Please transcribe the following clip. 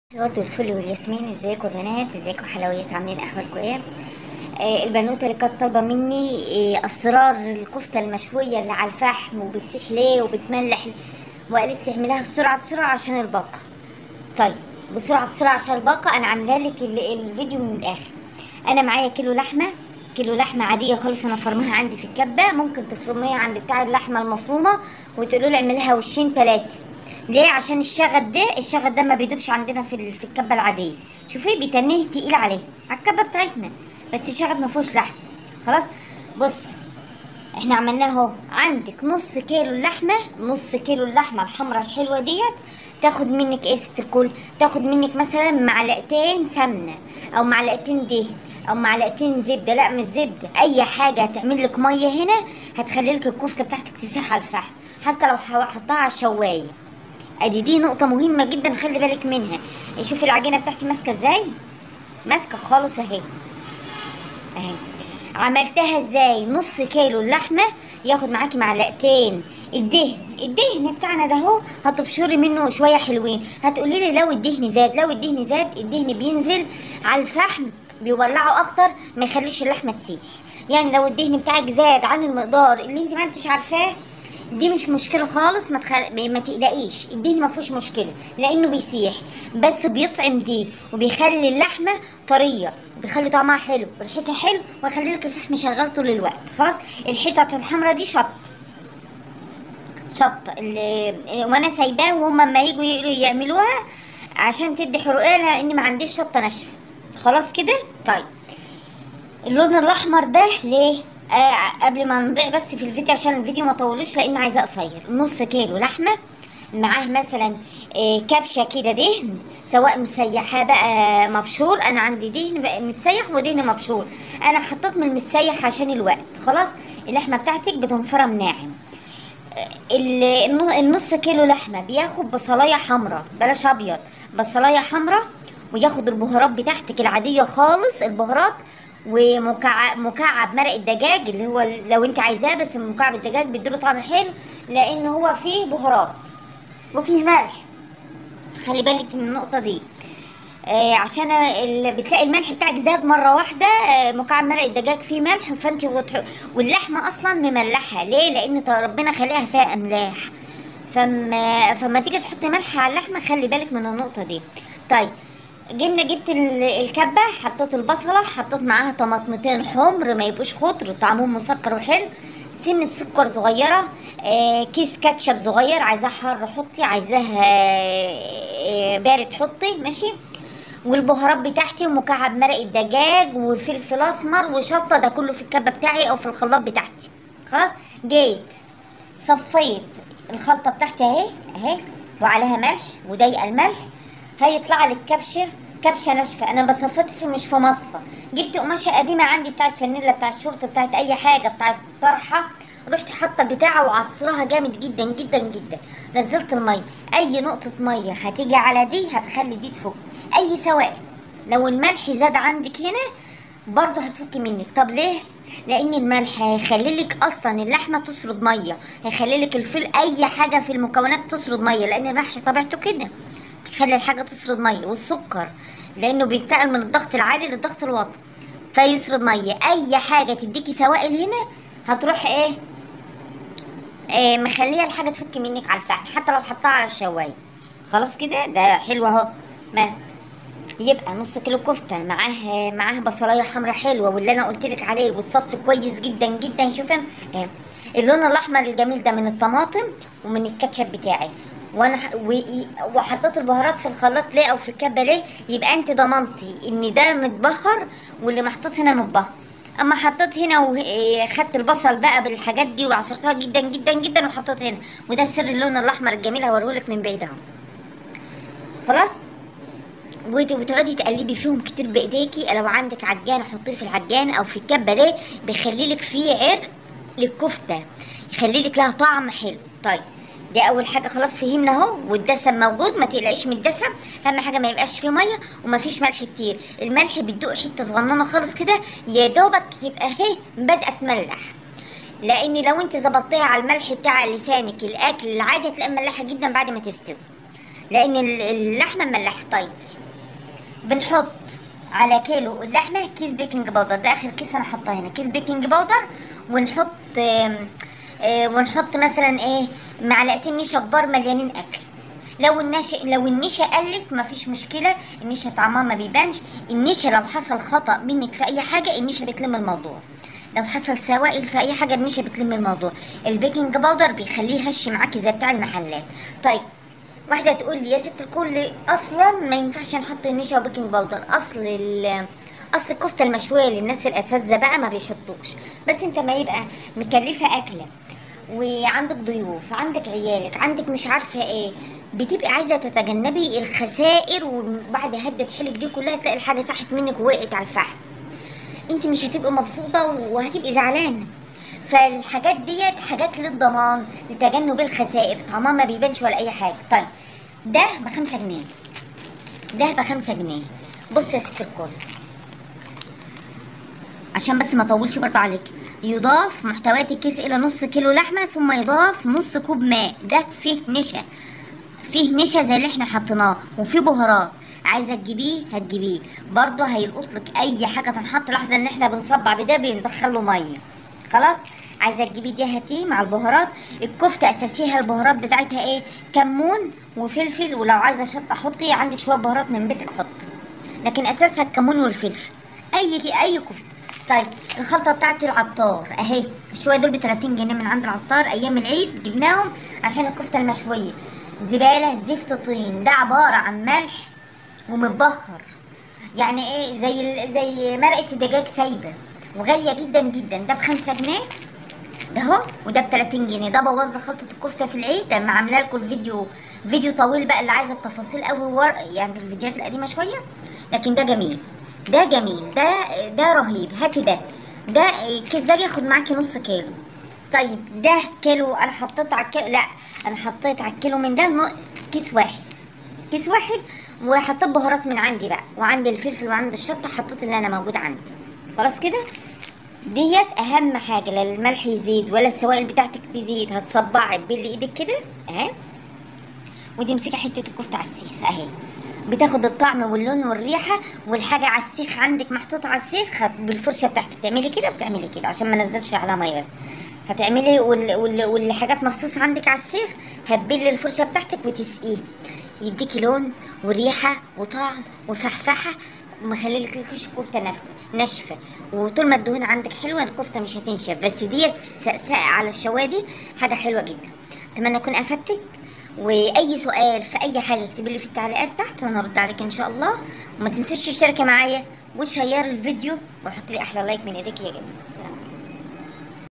برضو الفل والياسمين ازيكم يا بنات ازيكم حلويات عاملين احوالكم ايه آه البنوته اللي كانت طالبه مني آه اسرار الكفته المشويه اللي على الفحم وبتسيح ليه وبتملح وقالت تعملها بسرعه بسرعه عشان الباقه طيب بسرعه بسرعه عشان الباقه انا عامله لك ال- الفيديو من الاخر انا معايا كيلو لحمه كيلو لحمه عاديه خالص انا فرمها عندي في الكبه ممكن تفرميها عند بتاع اللحمه المفرومه وتقولوا له اعملها وشين ثلاثه ليه عشان الشغل ده الشغل ده ما بيدوبش عندنا في ال- في الكبه العاديه شوفي بيتنيه تقيل عليه على الكبه بتاعتنا بس الشغل ما فيهوش لحم خلاص بص احنا عملناه اهو عندك نص كيلو اللحمه نص كيلو اللحمه الحمراء الحلوه ديت تاخد منك ايه ست الكل تاخد منك مثلا معلقتين سمنه او معلقتين دهن او معلقتين زبده لا مش زبده اي حاجه هتعمل لك ميه هنا هتخلي لك الكفته بتاعتك تسيح على الفحم حتى لو حطها على الشوايه ادي دي نقطة مهمة جدا خلي بالك منها شوفي العجينة بتاعتي ماسكة ازاي ماسكة خالص اهي اهي عملتها ازاي نص كيلو اللحمة ياخد معاكي معلقتين الدهن الدهن بتاعنا ده اهو هتبشري منه شوية حلوين هتقولي لي لو الدهن زاد لو الدهن زاد الدهن بينزل على الفحم بيولعه اكتر ما يخليش اللحمة تسيح يعني لو الدهن بتاعك زاد عن المقدار اللي انت ما انتش عارفاه دي مش مشكله خالص ما تخل... ما تقلقيش الدهن ما فيهوش مشكله لانه بيسيح بس بيطعم دي وبيخلي اللحمه طريه وبيخلي طعمها حلو وريحتها حلو ويخلي لك الفحم شغال طول الوقت خلاص الحتت الحمراء دي شط شط اللي... وانا سايباه وهم اما يجوا ي- يعملوها عشان تدي حرقيه لان ما عنديش شطه ناشفه خلاص كده طيب اللون الاحمر ده ليه آه قبل ما نضيع بس في الفيديو عشان الفيديو ما طولش لان عايزاه قصير نص كيلو لحمه معاه مثلا آه كبشه كده دهن سواء مسيحاه بقى مبشور انا عندي دهن بقى مسيح ودهن مبشور انا حطيت من المسيح عشان الوقت خلاص اللحمه بتاعتك بتنفرم ناعم ال- النو- النص كيلو لحمه بياخد بصلايه حمراء بلاش ابيض بصلايه حمراء وياخد البهارات بتاعتك العاديه خالص البهارات ومكعب مكعب مرق الدجاج اللي هو لو انت عايزاه بس مكعب الدجاج بيديله طعم حلو لان هو فيه بهارات وفيه ملح خلي بالك من النقطه دي آه عشان ال- بتلاقي الملح بتاعك زاد مره واحده آه مكعب مرق الدجاج فيه ملح فانت وتح... واللحمه اصلا مملحه ليه لان ط- ربنا خليها فيها املاح فما فما تيجي تحطي ملح على اللحمه خلي بالك من النقطه دي طيب جبنا جبت ال- الكبه حطيت البصله حطيت معاها طماطمتين حمر ما يبقوش خضر طعمهم مسكر وحلو سنة سكر صغيرة آه كيس كاتشب صغير عايزاه حار حطي عايزاه آه آه، بارد حطي ماشي والبهارات بتاعتي ومكعب مرق الدجاج وفلفل اسمر وشطه ده كله في الكبه بتاعي او في الخلاط بتاعتي خلاص جيت صفيت الخلطه بتاعتي اهي اهي وعليها ملح وضايقه الملح هيطلع لك كبشه كبشه ناشفه انا بصفت في مش في مصفى جبت قماشه قديمه عندي بتاعت فانيلا بتاعت شورت بتاعت اي حاجه بتاعت طرحه رحت حاطه البتاعه وعصرها جامد جدا جدا جدا نزلت الميه اي نقطه ميه هتيجي على دي هتخلي دي تفك اي سوائل لو الملح زاد عندك هنا برضه هتفك منك طب ليه لان الملح هيخلي لك اصلا اللحمه تسرد ميه هيخلي لك الفل اي حاجه في المكونات تسرد ميه لان الملح طبيعته كده بيخلي الحاجه تسرد ميه والسكر لانه بينتقل من الضغط العالي للضغط الواطي فيسرد ميه اي حاجه تديكي سوائل هنا هتروح ايه آه مخليه الحاجه تفك منك على الفحم حتى لو حطها على الشوايه خلاص كده ده حلو اهو ما يبقى نص كيلو كفته معاه معاه بصلايه حمراء حلوه واللي انا قلت لك عليه وتصفي كويس جدا جدا شوفي آه. اللون الاحمر الجميل ده من الطماطم ومن الكاتشب بتاعي وانا ح- و- وحطيت البهارات في الخلاط ليه او في الكبه ليه يبقى انت ضمنتي ان ده متبهر واللي محطوط هنا متبهر اما حطيت هنا وخدت البصل بقى بالحاجات دي وعصرتها جدا جدا جدا وحطيت هنا وده سر اللون الاحمر الجميل هوريهولك من بعيد اهو خلاص وت- وتقعدي تقلبي فيهم كتير بايديكي لو عندك عجان حطيه في العجان او في الكبه ليه بيخلي لك فيه عرق للكفته يخلي لك لها طعم حلو طيب دي اول حاجه خلاص فهمنا اهو والدسم موجود ما تقلقيش من الدسم اهم حاجه ما يبقاش فيه ميه وما فيش ملح كتير الملح بتدوق حته صغننه خالص كده يا دوبك يبقى اهي بدات تملح لان لو انت ظبطتيها على الملح بتاع لسانك الاكل العادي هتلاقيها مملحه جدا بعد ما تستوي لان ال- اللحمه مملحه طيب بنحط على كيلو اللحمه كيس بيكنج باودر ده اخر كيس انا حاطاه هنا كيس بيكنج باودر ونحط آم، آه، ونحط مثلا ايه معلقتين نشا كبار مليانين اكل لو النشا لو النشا قلت مفيش مشكله النشا طعمها ما بيبانش النشا لو حصل خطا منك في اي حاجه النشا بتلم الموضوع لو حصل سوائل في اي حاجه النشا بتلم الموضوع البيكنج باودر بيخليه هش معاكي زي بتاع المحلات طيب واحده تقول لي يا ست الكل اصلا ما ينفعش نحط نشا وبيكنج باودر اصل ال اصل الكفته المشويه للناس الاساتذه بقى ما بيحطوش بس انت ما يبقى مكلفه اكله وعندك ضيوف عندك عيالك عندك مش عارفه ايه بتبقي عايزه تتجنبي الخسائر وبعد هدة حيلك دي كلها تلاقي الحاجه صحت منك ووقعت على الفحم انت مش هتبقي مبسوطه وهتبقي زعلانه فالحاجات ديت حاجات للضمان لتجنب الخسائر طعمها ما بيبانش ولا اي حاجه طيب ده بخمسة جنيه ده بخمسة جنيه بص يا ست الكل عشان بس ما اطولش برضه عليك يضاف محتويات الكيس الى نص كيلو لحمه ثم يضاف نص كوب ماء ده فيه نشا فيه نشا زي اللي احنا حطيناه وفيه بهارات عايزه تجيبيه هتجيبيه برضه هيلقط لك اي حاجه تنحط لحظه ان احنا بنصبع بده بندخل له ميه خلاص عايزه تجيبي دي هاتيه مع البهارات الكفته اساسيها البهارات بتاعتها ايه كمون وفلفل ولو عايزه شطه حطي عندك شويه بهارات من بيتك حط لكن اساسها الكمون والفلفل اي اي كفته طيب الخلطه بتاعت العطار اهي الشويه دول ب 30 جنيه من عند العطار ايام العيد جبناهم عشان الكفته المشويه زباله زفت طين ده عباره عن ملح ومتبهر يعني ايه زي ال- زي مرقه الدجاج سايبه وغاليه جدا جدا ده بخمسة جنيه ده اهو وده ب 30 جنيه ده بوظ لي خلطه الكفته في العيد اما عامله لكم الفيديو فيديو طويل بقى اللي عايزه التفاصيل قوي ور... يعني في الفيديوهات القديمه شويه لكن ده جميل ده جميل ده ده رهيب هاتي ده ده الكيس ده بياخد معاكي نص كيلو طيب ده كيلو انا حطيت على الكيلو لا انا حطيت على الكيلو من ده نو- كيس واحد كيس واحد وحطيت بهارات من عندي بقى وعندي الفلفل وعندي الشطه حطيت اللي انا موجود عندي خلاص كده ديت اهم حاجه لا الملح يزيد ولا السوائل بتاعتك تزيد هتصبعي بلي ايدك كده اهي ودي امسكي حته الكفته على السيخ اهي بتاخد الطعم واللون والريحه والحاجه على السيخ عندك محطوطه على السيخ هت- بالفرشه بتاعتك تعملي كده وبتعملي كده عشان ما نزلش عليها ميه بس هتعملي وال... وال... والحاجات مرصوصه عندك على السيخ هتبلي الفرشه بتاعتك وتسقيه يديكي لون وريحه وطعم وفحفحه مخلي لك الكش الكفته نفس ناشفه وطول ما الدهون عندك حلوه الكفته مش هتنشف بس ديت س- ساقعه على الشوايه دي حاجه حلوه جدا اتمنى اكون افدتك واي سؤال في اي حاجه اكتبي لي في التعليقات تحت وانا ارد عليك ان شاء الله وما تنسيش تشتركي معايا وتشيري الفيديو وحطي لي احلى لايك من ايديك يا جميل سلام